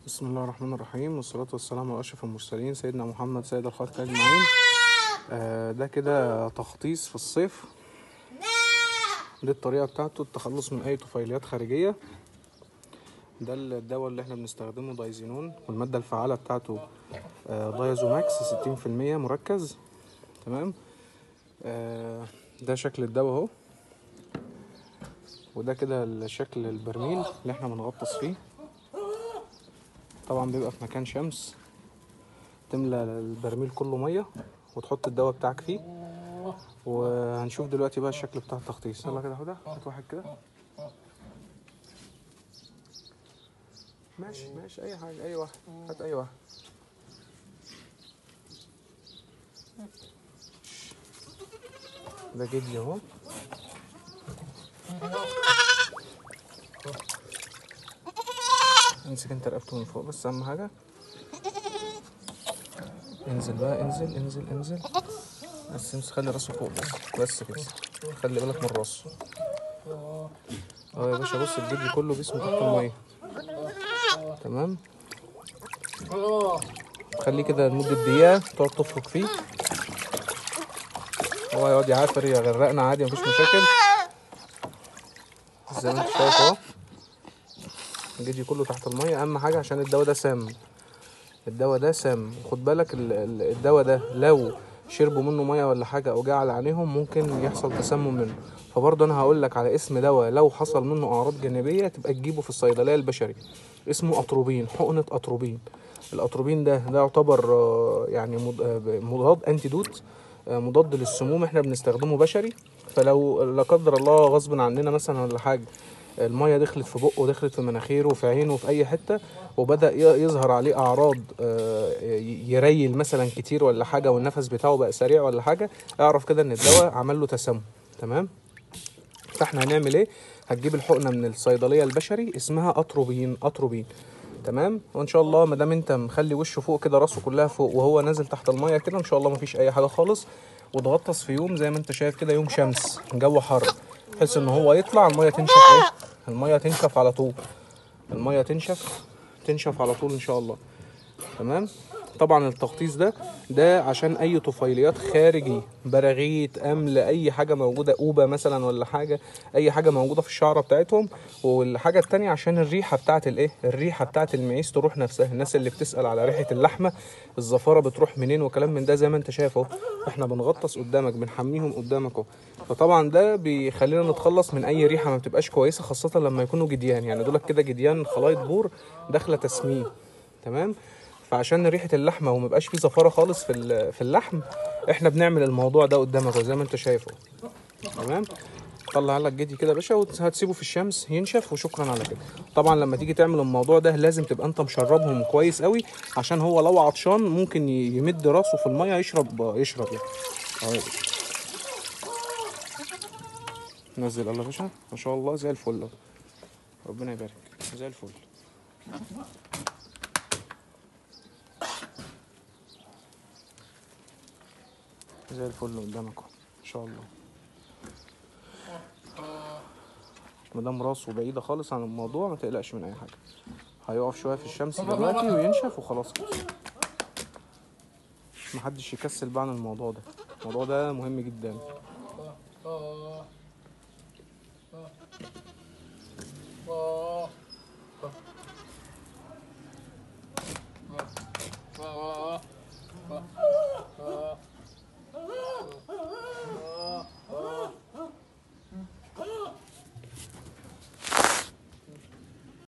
بسم الله الرحمن الرحيم والصلاة والسلام على أشرف المرسلين سيدنا محمد سيد الخلق أجمعين آه ده كده تخطيص في الصيف دي الطريقة بتاعته التخلص من أي طفيليات خارجية ده الدواء اللي احنا بنستخدمه دايزينون والمادة الفعالة بتاعته آه دايزوماكس ستين في المية مركز تمام آه ده شكل الدواء اهو وده كده شكل البرميل اللي احنا بنغطس فيه طبعا بيبقى في مكان شمس تملى البرميل كله ميه وتحط الدواء بتاعك فيه وهنشوف دلوقتي بقى الشكل بتاع التخطيص يلا كده هدى هات واحد كده ماشي ماشي اي حاجه اي واحد هات اي واحد ده جدي اهو امسك انت رقبته من فوق بس اهم حاجه انزل بقى انزل انزل انزل بس امسك خلي راسه فوق بس بس كده خلي بالك من راسه اه يا باشا بص الجدي كله جسمه تحت الميه تمام خليه كده لمدة دقيقة تقعد تفرك فيه هو يقعد يعافر يغرقنا عادي مفيش مشاكل زي ما انت شايف اهو الجدي كله تحت المية أهم حاجة عشان الدواء ده سام الدواء ده سام خد بالك ال- ال- الدواء ده لو شربوا منه ميه ولا حاجه او جه على عينيهم ممكن يحصل تسمم منه فبرضه انا هقول لك على اسم دواء لو حصل منه اعراض جانبيه تبقى تجيبه في الصيدليه البشري اسمه اتروبين حقنه اتروبين الاتروبين ده ده يعتبر آه، يعني مض- آه، مضاد انتيدوت آه، مضاد للسموم احنا بنستخدمه بشري فلو لا قدر الله غصب عننا مثلا ولا حاجه الميه دخلت في بقه دخلت في مناخيره في عينه في اي حته وبدا ي- يظهر عليه اعراض آه، ي- يريل مثلا كتير ولا حاجه والنفس بتاعه بقى سريع ولا حاجه اعرف كده ان الدواء عمل له تسمم تمام فاحنا هنعمل ايه هتجيب الحقنه من الصيدليه البشري اسمها اتروبين اتروبين تمام وان شاء الله ما دام انت مخلي وشه فوق كده راسه كلها فوق وهو نازل تحت الميه كده ان شاء الله مفيش اي حاجه خالص وتغطس في يوم زي ما انت شايف كده يوم شمس جو حر بحيث ان هو يطلع الميه تنشف ايه الميه تنشف على طول الميه تنشف تنشف على طول ان شاء الله تمام طبعا التغطيس ده ده عشان اي طفيليات خارجي براغيث امل اي حاجه موجوده اوبه مثلا ولا حاجه اي حاجه موجوده في الشعره بتاعتهم والحاجه التانية عشان الريحه بتاعت الايه الريحه بتاعت المعيز تروح نفسها الناس اللي بتسال على ريحه اللحمه الزفاره بتروح منين وكلام من ده زي ما انت شايف اهو احنا بنغطس قدامك بنحميهم قدامك اهو فطبعا ده بيخلينا نتخلص من اي ريحه ما بتبقاش كويسه خاصه لما يكونوا جديان يعني دولت كده جديان خلايط بور داخله تسمين تمام فعشان ريحه اللحمه وما يبقاش فيه زفاره خالص في ال- في اللحم احنا بنعمل الموضوع ده قدامك أهو زي ما انت شايفه تمام طلع لك جدي كده يا باشا وهتسيبه في الشمس ينشف وشكرا على كده طبعا لما تيجي تعمل الموضوع ده لازم تبقى انت مشربهم كويس قوي عشان هو لو عطشان ممكن ي- يمد راسه في الميه يشرب يشرب يعني اهو يا باشا. نزل الله يا باشا ما شاء الله زي الفل أهو. ربنا يبارك زي الفل زي الفل قدامك اهو ان شاء الله مادام راسه بعيدة خالص عن الموضوع ما تقلقش من اي حاجة هيقف شوية في الشمس دلوقتي وينشف وخلاص كده محدش يكسل بقى عن الموضوع ده الموضوع ده مهم جدا